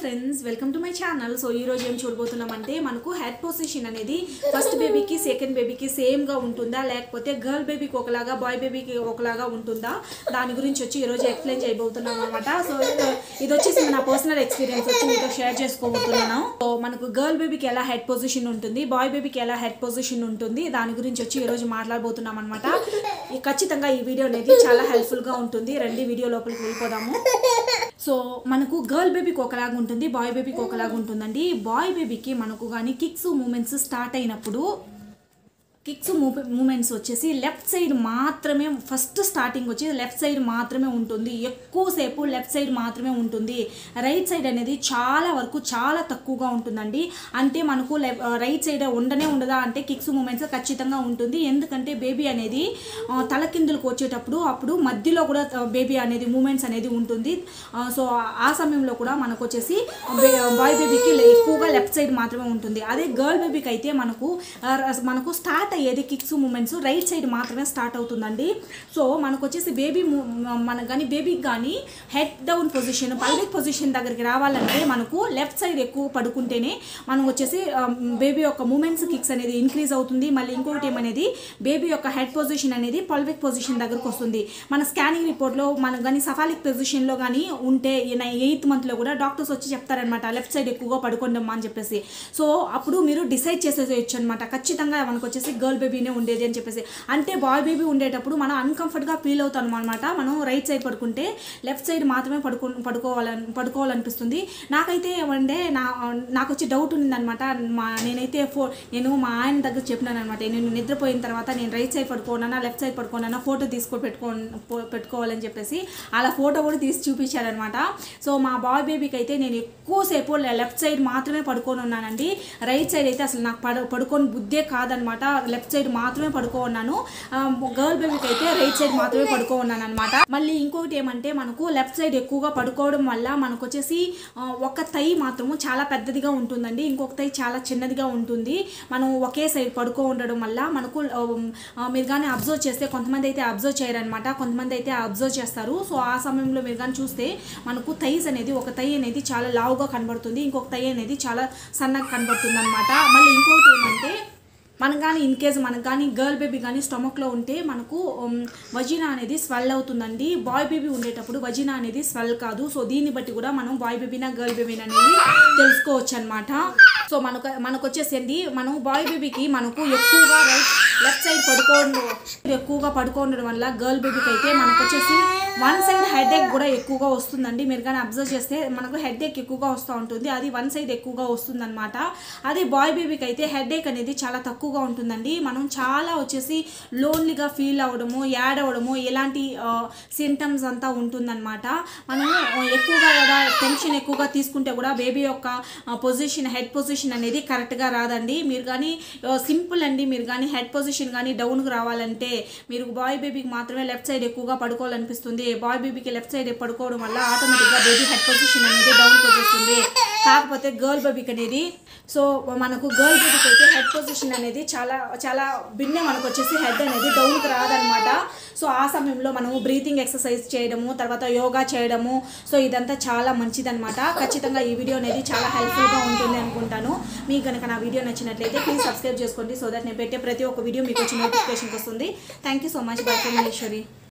friends welcome to my channel so ఈ రోజు ఏం చూడబోతున్నామంటే మనకు హెడ్ పొజిషన్ అనేది ఫస్ట్ బేబీకి సెకండ్ బేబీకి సేమ్ గా ఉంటుందా లేకపోతే గర్ల్ బేబీకి ఒకలాగా బాయ్ బేబీకి ఒకలాగా ఉంటుందా దాని గురించి వచ్చి ఈ రోజు ఎక్స్ప్లెయిన్ చేయబోతున్నాం అనమాట సో ఇది వచ్చేసి నా పర్సనల్ ఎక్స్పీరియన్స్ వచ్చి మీతో షేర్ చేసుకోబోతున్నాను సో మనకు గర్ల్ బేబీకి ఎలా హెడ్ పొజిషన్ ఉంటుంది బాయ్ బేబీకి ఎలా హెడ్ పొజిషన్ ఉంటుంది దాని గురించి వచ్చి ఈ రోజు మాట్లాడబోతున్నాం అనమాట ఖచ్చితంగా ఈ వీడియో అనేది చాలా హెల్ప్ఫుల్ గా ఉంటుంది రండి వీడియో లోపలికి వెళ్ళిపోదాము సో మనకు గర్ల్ బేబీకి ఒకలాగా ఉంటుంది బాయ్ బేబీకి ఒకలాగా ఉంటుందండి బాయ్ బేబీకి మనకు కానీ కిక్స్ మూమెంట్స్ స్టార్ట్ అయినప్పుడు కిక్స్ మూమెంట్స్ వచ్చేసి లెఫ్ట్ సైడ్ మాత్రమే ఫస్ట్ స్టార్టింగ్ వచ్చి లెఫ్ట్ సైడ్ మాత్రమే ఉంటుంది ఎక్కువసేపు లెఫ్ట్ సైడ్ మాత్రమే ఉంటుంది రైట్ సైడ్ అనేది చాలా వరకు చాలా తక్కువగా ఉంటుందండి అంటే మనకు రైట్ సైడ్ ఉండనే ఉండదా అంటే కిక్స్ మూమెంట్స్ ఖచ్చితంగా ఉంటుంది ఎందుకంటే బేబీ అనేది ఆ, తలకిందులకు వచ్చేటప్పుడు అప్పుడు మధ్యలో కూడా బేబీ అనేది మూమెంట్స్ అనేది ఉంటుంది ఆ, సో ఆ సమయంలో కూడా మనకు వచ్చేసి బాయ్ బేబీకి ఎక్కువగా లెఫ్ట్ సైడ్ మాత్రమే ఉంటుంది అదే గర్ల్ బేబీకి అయితే మనకు ఆ, ర- మనకు స్టార్ట్ అయ్యేది కిక్స్ మూమెంట్స్ రైట్ సైడ్ మాత్రమే స్టార్ట్ అవుతుందండి సో మనకు వచ్చేసి బేబీ మనకు కానీ బేబీకి కానీ head down position pelvic position దగ్గరికి రావాలంటే మనకు లెఫ్ట్ సైడ్ ఎక్కువ పడుకుంటేనే మనం వచ్చేసి బేబీ యొక్క మూమెంట్స్ కిక్స్ అనేది ఇంక్రీజ్ అవుతుంది మళ్ళీ ఇంకొకటి ఏమనేది బేబీ యొక్క హెడ్ పొజిషన్ అనేది పల్విక్ పొజిషన్ దగ్గరకు వస్తుంది మన స్కానింగ్ రిపోర్ట్లో మనకు కానీ సఫాలిక్ పొజిషన్లో కానీ ఉంటే ఎయిత్ మంత్లో కూడా డాక్టర్స్ వచ్చి చెప్తారనమాట లెఫ్ట్ సైడ్ ఎక్కువగా పడుకోండమ్మా అని చెప్పేసి సో అప్పుడు మీరు డిసైడ్ చేసేసేయచ్చు అనమాట ఖచ్చితంగా మనకు వచ్చేసి గర్ల్ బేబీనే ఉండేది అని చెప్పేసి అంటే బాయ్ బేబీ ఉండేటప్పుడు మనం అన్కంఫర్ట్గా ఫీల్ అవుతాం అనమాట మనం రైట్ సైడ్ పడుకుంటే లెఫ్ట్ సైడ్ మాత్రమే పడుకో పడుకోవాలని పడుకోవాలనిపిస్తుంది నాకైతే ఏమంటే నా నాకు వచ్చి డౌట్ ఉందన్నమాట మా నేనైతే ఫో నేను మా ఆయన దగ్గర చెప్పినాను అనమాట నేను నిద్రపోయిన తర్వాత నేను రైట్ సైడ్ పడుకోనా లెఫ్ట్ సైడ్ పడుకోనా ఫోటో తీసుకొని పెట్టుకో పో- పెట్టుకోవాలని చెప్పేసి అలా ఫోటో కూడా తీసి చూపించారనమాట సో మా బాయ్ బేబీకి అయితే నేను ఎక్కువసేపు లెఫ్ట్ సైడ్ మాత్రమే పడుకొని ఉన్నానండి రైట్ సైడ్ అయితే అసలు నాకు పడు పడుకొని బుద్ధే కాదనమాట లెఫ్ట్ సైడ్ మాత్రమే పడుకో ఉన్నాను గర్ల్ బేబీకి అయితే రైట్ సైడ్ మాత్రమే పడుకో ఉన్నాను అనమాట మళ్ళీ ఇంకొకటి ఏమంటే మనకు లెఫ్ట్ సైడ్ ఎక్కువగా పడుకోవడం వల్ల మనకు వచ్చేసి ఆ, ఒక తై మాత్రము చాలా పెద్దదిగా ఉంటుందండి ఇంకొక తై చాలా చిన్నదిగా ఉంటుంది మనం ఒకే సైడ్ పడుకో ఉండడం వల్ల మనకు ఆ, ఆ, మీరు కానీ అబ్జర్వ్ చేస్తే కొంతమంది అయితే అబ్జర్వ్ చేయరనమాట కొంతమంది అయితే అబ్జర్వ్ చేస్తారు సో ఆ సమయంలో మీరు కానీ చూస్తే మనకు థైస్ అనేది ఒక తై అనేది చాలా లావుగా కనబడుతుంది ఇంకొక తై అనేది చాలా సన్నగా కనబడుతుంది అనమాట మళ్ళీ ఇంకొకటి ఏమంటే మనకు కానీ ఇన్ కేస్ మనకు కానీ గర్ల్ బేబీ కానీ స్టమక్లో ఉంటే మనకు వజీనా అనేది స్వెల్ అవుతుందండి బాయ్ బేబీ ఉండేటప్పుడు వజీనా అనేది స్వెల్ కాదు సో దీన్ని బట్టి కూడా మనం బాయ్ బేబీనా గర్ల్ బేబీనా అనేది తెలుసుకోవచ్చు అనమాట సో మనకు మనకు వచ్చేసింది మనం బాయ్ బేబీకి మనకు ఎక్కువగా రైట్ లెఫ్ట్ సైడ్ పడుకోండు ఎక్కువగా పడుకోండడం వల్ల గర్ల్ బేబీకి అయితే మనకు వచ్చేసి వన్ సైడ్ హెడ్ ఏక్ కూడా ఎక్కువగా వస్తుందండి మీరు కానీ అబ్జర్వ్ చేస్తే మనకు హెడ్ ఏక్ ఎక్కువగా వస్తూ ఉంటుంది అది వన్ సైడ్ ఎక్కువగా వస్తుంది అనమాట అదే బాయ్ బేబీకి అయితే హెడ్ ఏక్ అనేది చాలా తక్కువగా ఉంటుందండి మనం చాలా వచ్చేసి లోన్లీగా ఫీల్ అవ్వడము యాడ్ అవ్వడము ఇలాంటి సింటమ్స్ అంతా ఉంటుందన్నమాట మనం ఎక్కువగా కూడా టెన్షన్ ఎక్కువగా తీసుకుంటే కూడా బేబీ యొక్క పొజిషన్ హెడ్ పొజిషన్ అనేది కరెక్ట్గా రాదండి మీరు కానీ సింపుల్ అండి మీరు కానీ హెడ్ పొజిషన్ కానీ డౌన్కి రావాలంటే మీరు బాయ్ బేబీకి మాత్రమే లెఫ్ట్ సైడ్ ఎక్కువగా పడుకోవాలనిపిస్తుంది బాయ్ బేబీకి లెఫ్ట్ సైడ్ పడుకోవడం వల్ల ఆటోమేటిక్గా బేబీ హెడ్ పొజిషన్ అనేది డౌన్కి వచ్చేస్తుంది కాకపోతే గర్ల్ బేబీకి అనేది సో మనకు గర్ల్ బేబీకి అయితే హెడ్ పొజిషన్ అనేది చాలా చాలా భిన్న మనకు వచ్చేసి హెడ్ అనేది డౌన్కి రాదనమాట సో ఆ సమయంలో మనము బ్రీతింగ్ ఎక్సర్సైజ్ చేయడము తర్వాత యోగా చేయడము సో ఇదంతా చాలా మంచిదన్నమాట ఖచ్చితంగా ఈ వీడియో అనేది చాలా హెల్ప్ఫుల్గా ఉంటుంది అనుకుంటాను మీకు కనుక నా వీడియో నచ్చినట్లయితే ప్లీజ్ సబ్స్క్రైబ్ చేసుకోండి సో దట్ నేను పెట్టే ప్రతి ఒక్క వీడియో మీకు వచ్చి నోటిఫికేషన్కి వస్తుంది thank you so much bye Maheshwari